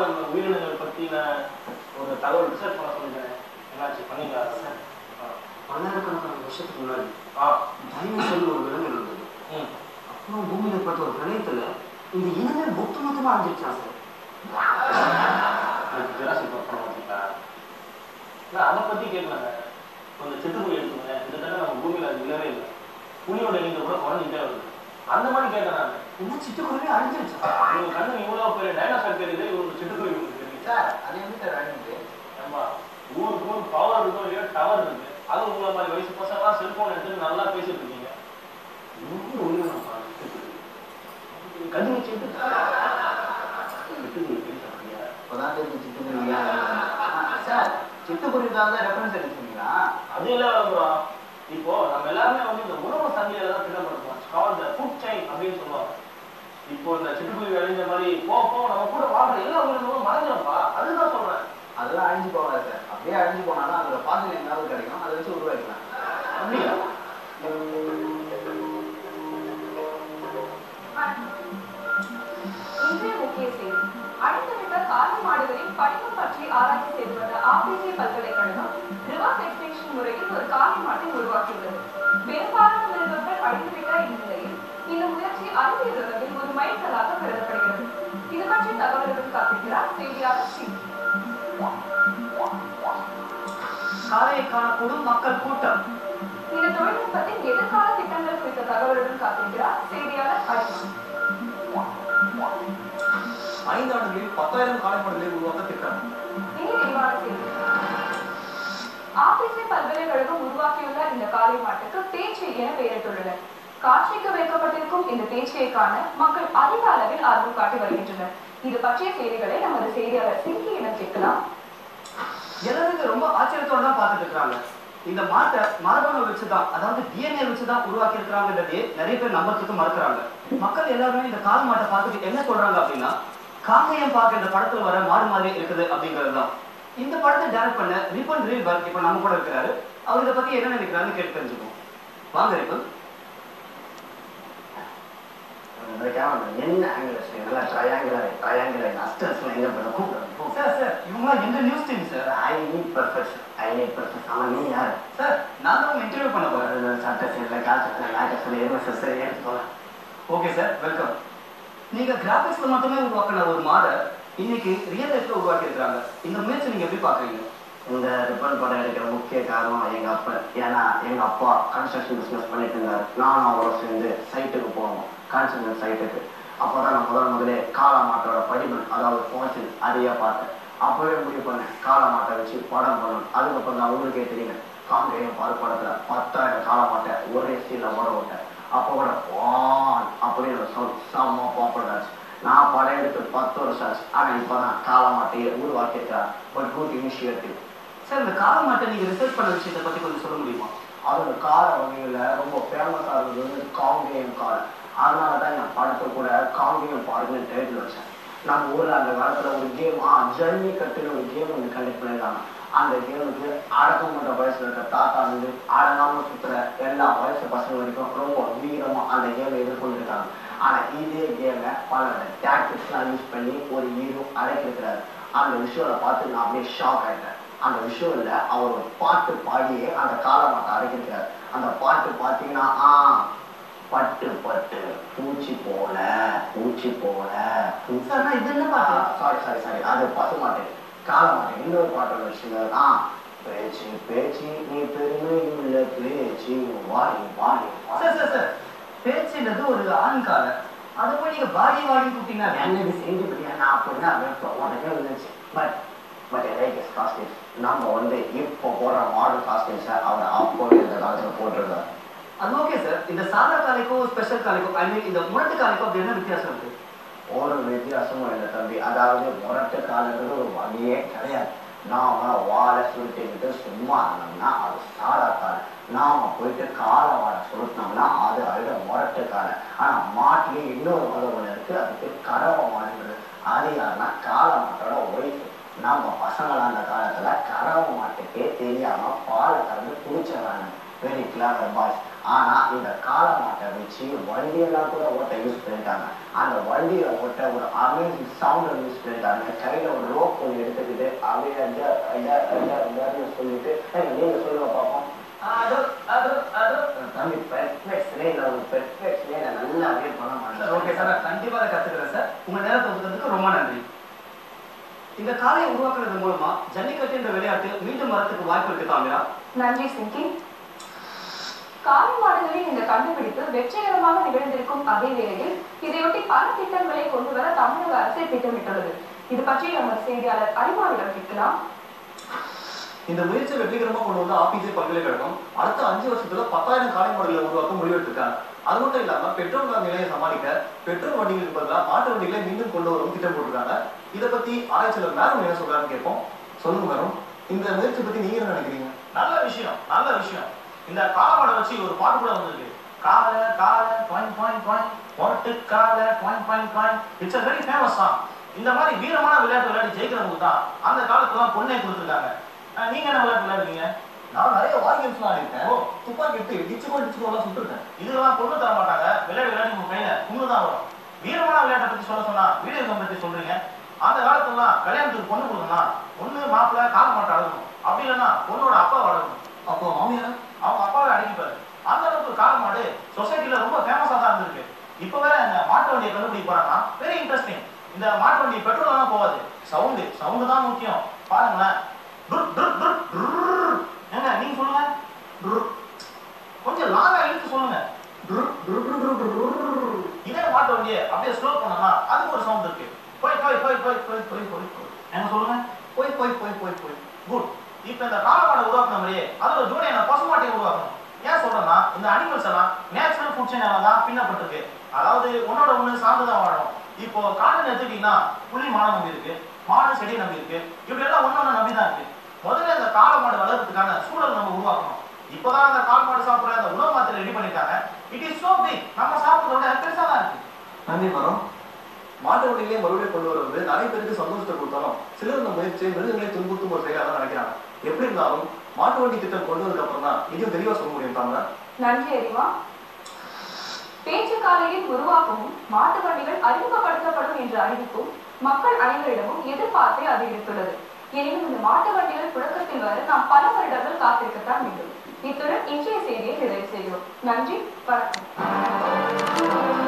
நம்ம உயிரினங்கள் பத்தின ஒரு தகவல் ரிசர்ச் பண்ண சொல்லிக்கிறேன் என்னாச்சு பண்ணீங்களா சார் பல்லாயிரக்கணக்கான வருஷத்துக்கு முன்னாடி ஆ டைனோசர்னு ஒரு விலங்கு இருந்தது ம் அப்புறம் பூமியில ஏற்பட்ட ஒரு பிரளயத்துல இந்த இனமே மொத்த மொத்தமா அழிஞ்சிருச்சான் சார் எனக்கு ஜெராசிக் பார்க் பண்ண மாட்டீங்களா நான் அதை பத்தி கேட்கலாங்க கொஞ்சம் சிட்டுக்குருவி எடுத்துக்கோங்க இந்த தடவை நம்ம பூமியில அது இல்லவே இல்லை புலியோட எண்ணிக்கை கூட குறைஞ்சிட்டே வருது அந்த மாதிரி கேட்டேன் நான் என்ன சிட்டுக்குருவி அழிஞ்சிருச்சா உங்க கண்ணு இவ்வளவு பெரிய டைனோசர் தெரியுது இவங்களுக்கு சிட்டுக்குருவி உங்களுக்கு தெரியுது சார் அது எப்படி சார் அழிஞ்சது ஏம்பா ஊருக்கு ஊர் பவர் இருக்கோ இல்லையோ டவர் இருக்கு அது உங்களை மாதிரி வயசு பசங்களாம் செல்போன் எடுத்துட்டு நல்லா பேசிட்டு இருக்கீங்க இன்னும் உயிரினம்ப்பா, சிட்டுக்குருவி. கண்ணு வச்சுட்டு சிட்டுக்குருவி பேசுறாங்க இப்போதான் தெரிஞ்சு சிட்டுக்குருவியா சார் சிட்டுக்குருவிக்காக தான் ரெஃபரன்ஸ் எடுத்துருக்கீங்களா அது இல்ல விளம்பரம் இப்போ நம்ம எல்லாருமே வந்து இந்த உணவு சந்தையில தான் திட்டப்படுத்தோம் கால் த ஃபுட் செயின் அப்படின்னு சொல்லுவாங்க இப்போ இந்த சிட்டுக்குருவி அழிஞ்ச மாதிரி போ போ நம்ம கூட வாழ்ற எல்லா உயிரினமும் மறைஞ்சிருப்பா அதுதான் சொல்றேன் அதெல்லாம் அழிஞ்சு போகாது சார் அப்படியே அழிஞ்சு போனாலும் அதோட பாசல் எங்காவது கிடைக்கும் அதை வச்சு உருவாக்கலாம் அப்படியா இன்றைய முக்கிய செய்தி அழிந்துவிட்ட காளை மாடுகளின் படிவம் பற்றி ஆராய்ச்சி செய்து வந்த ஆபிஜே பல்கலைக்கழகம் ரிவர்ஸ் எக்ஸ்டென்ஷன் முறையில் ஒரு காளை மாட்டை உருவாக்கியுள்ளது பெரும்பாலான மிருகங்கள் அழிந்துவிட்ட இந்நிலையில் இந்த முயற்சி அறிவியல் உலகில் ஒரு மைல்கல்லாக கருதப்படுகிறது இது பற்றி தகவல்கள் காட்டுகிறார் செய்தியாளர் ஸ்ரீ காளையை காணக்கூடும் மக்கள் கூட்டம் இந்த தொழில்நுட்பத்தின் எதிர்கால திட்டங்கள் குறித்த தகவலுடன் காத்திருக்கிறார் செய்தியாளர் அடிமான் ஐந்து ஆண்டுகளில் பத்தாயிரம் காலைப்படங்களை உருவாக்க திட்டம் இனி விரிவான செய்தி ஆபிசி பல்கலைக்கழகம் உருவாக்கியுள்ள இந்த காளை மாட்டுக்கு பேச்சு என பெயரிட்டுள்ளனர் காட்சிக்கு வைக்கப்பட்டிருக்கும் இந்த பேச்சையை காண மக்கள் அதிக அளவில் ஆர்வம் காட்டி வருகின்றனர் இது பற்றிய செய்திகளை நமது செய்தியாளர் சிங்கியிடம் கேட்கலாம் எல்லாருமே ரொம்ப ஆச்சரியத்தோட தான் பார்த்துட்டு இருக்காங்க இந்த மாட்டை மரபணு வச்சுதான் அதாவது டிஎன்ஏ வச்சுதான் உருவாக்கி இருக்கிறாங்கன்றதே நிறைய பேர் நம்பறதுக்கு மறுக்கிறாங்க மக்கள் எல்லாருமே இந்த கால் மாட்டை பார்த்துட்டு என்ன சொல்றாங்க அப்படின்னா காங்கேயம் பார்க்க இந்த படத்துல வர மாடு மாதிரி இருக்குது அப்படிங்கிறது தான் இந்த படத்தை டைரக்ட் பண்ண ரிப்பன் ரீல்பர்க் இப்ப நம்ம கூட இருக்கிறாரு அவர் இதை பத்தி என்ன நினைக்கிறாருன்னு கேட்டு தெரிஞ்சுப்போம் வாங்க ரிப்பன் என்ன ஆங்கிலஸ் நல்லா ட்ரையாங்குலர் ட்ரையாங்குலர் அஸ்டர்ஸ் எங்க பண்ண கூப்பிடுறோம் சார் சார் இவங்களாம் எந்த news team sir I need perfect I need perfect அவன் நீ யார் சார் நான் தான் உங்க இன்டர்வியூ பண்ண போறேன் சட்ட சீர்ல காசு நாக்க சொல்லி எதுவும் சரி எடுத்து போகலாம் ஓகே சார் வெல்கம் நீங்க கிராபிக்ஸ்ல மட்டுமே உருவாக்கின ஒரு மாடை இன்னைக்கு ரியல் லைஃப்ல உருவாக்கி இருக்காங்க இந்த முயற்சி நீங்க எப்படி பாக்குறீங்க இந்த ரிப்பன் படம் எடுக்கிற முக்கிய காரணம் எங்க அப்பா ஏன்னா எங்க அப்பா கன்ஸ்ட்ரக்ஷன் பிசினஸ் பண்ணிட்டு இருந்தாரு நானும் அவரோட சேர்ந்து சைட்டுக்கு போவோம் கன்ஸ்ட்ரக்ஷன் சைட்டுக்கு அப்போதான் நான் முதல் முதலே காளா மாட்டோட படிமன் அதாவது போர்ஷன் அதையே பார்த்தேன் அப்பவே முடிவு பண்ணேன் காளா மாட்டை வச்சு படம் பண்ணணும் அதுக்கப்புறம் தான் உங்களுக்கே தெரியுங்க காங்கேயம் பால் படத்துல பத்தாயிரம் காளா மாட்டை ஒரே சீன்ல ஓட விட்டேன் அப்போ கூட வான் அப்படின்னு சொல் செம்ம பாப்புலர் ஆச்சு நான் படம் எடுத்து பத்து வருஷம் ஆச்சு ஆனா இப்பதான் காளா மாட்டையை உருவாக்கியிருக்கார் ஒரு குட் இனிஷியேட்டிவ் சார் இந்த கால மாட்டை நீங்க ரிசர்ச் பண்ண விஷயத்தை பத்தி கொஞ்சம் சொல்ல முடியுமா அதோட கார வகையில ரொம்ப ஃபேமஸா இருந்தது வந்து காங்கேயம் கார் அதனால தான் என் படத்தை கூட காங்கேயம் பார்க்குன்னு டைட்டில் வச்சேன் நம்ம ஊர்ல அந்த காலத்துல ஒரு கேம் ஆ ஜல்லி கட்டுன்னு ஒரு கேம் ஒன்று கண்டக்ட் பண்ணியிருக்காங்க அந்த கேமுக்கு அடக்கமன்ற வயசுல இருக்க தாத்தா வந்து அடங்காம சுத்துற எல்லா வயசு பசங்க வரைக்கும் ரொம்ப வீரமா அந்த கேமை எதிர்கொண்டிருக்காங்க ஆனா இதே கேமை பல டாக்டிக்ஸ்லாம் யூஸ் பண்ணி ஒரு ஹீரோ அடக்கியிருக்கிறாரு அந்த விஷுவலை பார்த்து நான் அப்படியே ஷாக் ஆயிட்டேன் அந்த விஷுவல்ல அவர் ஒரு பாட்டு பாடியே அந்த காலமாட்டை அடக்கியிருக்காரு அந்த பாட்டு பார்த்தீங்கன்னா ஆ பட்டு பட்டு பூச்சி போல பூச்சி போல சார் நான் இது என்ன பாட்டு சாரி சாரி சாரி அது பசு மாட்டேன் கால மாட்டேன் இன்னொரு பாட்டோட விஷயம் ஆ பேச்சு பேச்சு நீ பெருமை உள்ள பேச்சு வாடி வாடி வாடி. சார் சார் சார் பேச்சுன்றது ஒரு ஆண் கால அதை போய் நீங்க பாடி வாடி கூப்பிட்டீங்கன்னா என்னது செஞ்சு பத்தியா நான் அப்படின்னா வெப்பம் உனக்கே இருந்துச்சு but but like is costumes நம்ம வந்து இப்போ போடுற மாடல் காஸ்டியூம்ஸை அவர் அப்போவே இந்த காலத்தில் போட்டிருந்தார் அது ஓகே சார் இந்த சாதா காலைக்கும் ஸ்பெஷல் காலைக்கும் ஐ மீன் இந்த முரட்டு காலைக்கும் அப்படி என்ன வித்தியாசம் இருக்கு ஒரு வித்தியாசமும் இல்லை தம்பி அதாவது முரட்டு காலங்கிறது ஒரு வழியே கிடையாது நாம வாழை சுருட்டிக்கிட்டு சும்மா இருந்தோம்னா அது சாதா காலை நாம போயிட்டு காலை வாழை சுருட்டினோம்னா அது அழுத முரட்டு காலை ஆனா மாட்டிலே இன்னொரு வகை ஒன்று இருக்கு அதுக்கு கறவை மாடுங்கிறது அது யாருன்னா காளை மாட்டோட ஒய்ஃபு நம்ம பசங்களா அந்த காலத்துல கறவை மாட்டுக்கே தெரியாம பாலை கறந்து குடிச்சிடறாங்க வெரி கிளாவர் பாய்ஸ் ஆனா இந்த காளை மாட்டை வச்சு வண்டியெல்லாம் கூட ஓட்ட யூஸ் பண்ணிட்டாங்க அந்த வண்டியை ஓட்ட ஒரு அமேசிங் சவுண்ட் யூஸ் பண்ணிட்டாங்க கையில ஒரு ரோப் ஒன்று எடுத்துக்கிட்டு அப்படியே அட, அட, அட, அடன்னு சொல்லிட்டு "ஏய், நீங்க சொல்லுங்க பார்ப்போம் அது அது அது தம்பி பெர்ஃபெக்ட் ஸ்லேல ஒரு பெர்ஃபெக்ட் ஸ்லேல நல்லாவே பண்ண சார் மாட்டேன் ஓகே சார் நான் கண்டிப்பா அதை கத்துக்கிறேன் சார் உங்க நேரத்தை ஒதுக்கிறதுக்கு ரொம்ப நன்றி இந்த காளையை உருவாக்குறது மூலமா ஜல்லிக்கட்டு என்ற விளையாட்டு மீண்டும் வரத்துக்கு வாய்ப்பு இருக்கு தாமிரா நன்றி சிங்கி காளை மாடுகளின் இந்த கண்டுபிடிப்பு வெற்றிகரமாக நிகழ்ந்திருக்கும் அதே வேளையில் இதையொட்டி பல திட்டங்களை கொண்டு வர தமிழக அரசு திட்டமிட்டுள்ளது இது பற்றி நம்ம செய்தியாளர் அரிமாவிடம் கேட்கலாம் இந்த முயற்சியை வெற்றிகரமா கொண்டு வந்த ஆபிஜே பல்கலைக்கழகம் அடுத்த அஞ்சு வருஷத்துல பத்தாயிரம் காலை மாடுகளை உருவாக்க முடிவெடுத்திருக்காங்க அது மட்டும் இல்லாம பெட்ரோல் கார் நிலையை சமாளிக்க பெட்ரோல் வண்டிகளுக்கு பதிலாக மாட்டு வண்டிகளை மீண்டும் கொண்டு வரும் திட்டம் போட்டிருக்காங்க இதை பத்தி ஆராய்ச்சியாளர் மேடம் என்ன சொல்றாருன்னு கேட்போம் சொல்லுங்க மேடம் இந்த முயற்சி பத்தி நீங்க என்ன நினைக்கிறீங்க நல்ல விஷயம் நல்ல விஷயம் இந்த காலமாடை வச்சு ஒரு பாட்டு கூட வந்திருக்கு கால கால பாயிண்ட் பாயிண்ட் பாயிண்ட் பொரட்டு கால point point point it's a very famous song இந்த மாதிரி வீரமான விளையாட்டு விளையாடி ஜெயிக்கிறவங்க தான் அந்த காலத்துல பொண்ணை கொடுத்துருக்காங்க அஹ் நீங்க என்ன விளையாட்டு விளையாடுவீங்க நான் நிறைய வார் கேம்ஸ்லாம் ஆடிருக்கேன் ஓ. துப்பாக்கி எடுத்து டிச்சுக்கோ டிச்சுக்கோ எல்லாம் சுட்டுருக்கேன் இதெல்லாம் பொண்ணு தர மாட்டாங்க விளையாட்டு விளையாடி உங்க கையில குண்டு தான் வரும் வீரமான விளையாட்டை பத்தி சொல்ல சொன்னா வீடியோ கேம் பத்தி சொல்றீங்க அந்த காலத்துலலாம் கல்யாணத்துக்கு பொண்ணு கொடுக்கணும்னா பொண்ணு மாப்பிள்ளை கால மாட்டை அழகணும் அப்படி இல்லைன்னா பொண்ணோட அப்பா அழகணும் அப்போ மாமியார் அவங்க அப்பாவை அடக்கிப்பாரு அந்த அளவுக்கு கால மாடு சொசைட்டில ரொம்ப ஃபேமஸா தான் இருந்திருக்கு இப்போ வேற இந்த மாட்டு வண்டியை கண்டுபிடிக்க போறாங்கன்னா வெரி இன்ட்ரெஸ்டிங் இந்த மாட்டு வண்டி பெட்ரோல் எல்லாம் போகாது சவுண்டு சவுண்டு தான் முக்கியம் பாருங்களேன் டுர், டுர், டுர், டுர். ஏங்க நீங்க சொல்லுங்க டுர். கொஞ்சம் லாங்கா இழுத்து சொல்லுங்க டுர், டுர், டுர், டுர், டுர். இதே மாட்டு வண்டியை அப்படியே ஸ்லோ பண்ணோம்னா அதுக்கு ஒரு சவுண்ட் இருக்கு போய் போய் போய் போய் போய் போய் போய் போய் என்ன சொல்லுங்க போய் போய் போய் போய் போய் குட் இப்போ இந்த காலமாடை உருவாக்குன மாதிரியே அதோட ஜோடியான பசுமாட்டை உருவாக்கணும் ஏன் சொல்றேன்னா இந்த அனிமல்ஸ் எல்லாம் நேச்சுரல் ஃபுட் செயினால தான் பின்னப்பட்டிருக்கு அதாவது ஒன்னோட ஒண்ணு சார்ந்து தான் வாழும் இப்போ காடுன்னு எடுத்துக்கிட்டீங்கன்னா புலி மாடை நம்பி இருக்கு மாடு செடி நம்பி இருக்கு இப்படி எல்லாம் ஒன்னொன்னு நம்பி தான் இருக்கு முதல்ல இந்த காளை மாடு வளர்றதுக்கான சூழல் நம்ம உருவாக்கணும் இப்போதான் அந்த கால் மாடு சாப்பிடுற அந்த உணவு மாத்திரை ரெடி பண்ணிட்டாங்க இட் இஸ் சோ பிக் நம்ம சாப்பிடுறத விட பெருசா தான் இருக்கு நன்றி மேடம் மாட்டு வண்டியிலே மறுபடியும் கொண்டு வருவது நிறைய பேருக்கு சந்தோஷத்தை கொடுத்தாலும் சிலர் இந்த முயற்சியை மிருகங்களை துன்புறுத்தும் ஒரு செயலாக தான் நினைக்கிறாங்க எப்படி இருந்தாலும் மாட்டு வண்டி திட்டம் கொண்டு வந்ததுக்கு அப்புறம் தான் இதையும் தெளிவா சொல்ல முடியும் தாங்க நன்றி அறிவா பேச்சு காலையில் உருவாக்கவும் மாட்டு வண்டிகள் அறிமுகப்படுத்தப்படும் என்ற அறிவிப்பும் மக்கள் அனைவரிடமும் எதிர்பார்ப்பை அதிகரித்துள்ளது எனினும் இந்த மாட்டு வண்டிகள் புழக்கத்தில் வர நாம் பல வருடங்கள் காத்திருக்கத்தான் வேண்டும் இத்துடன் இன்றைய செய்தியை நிறைவு செய்கிறோம் நன்றி வணக்கம்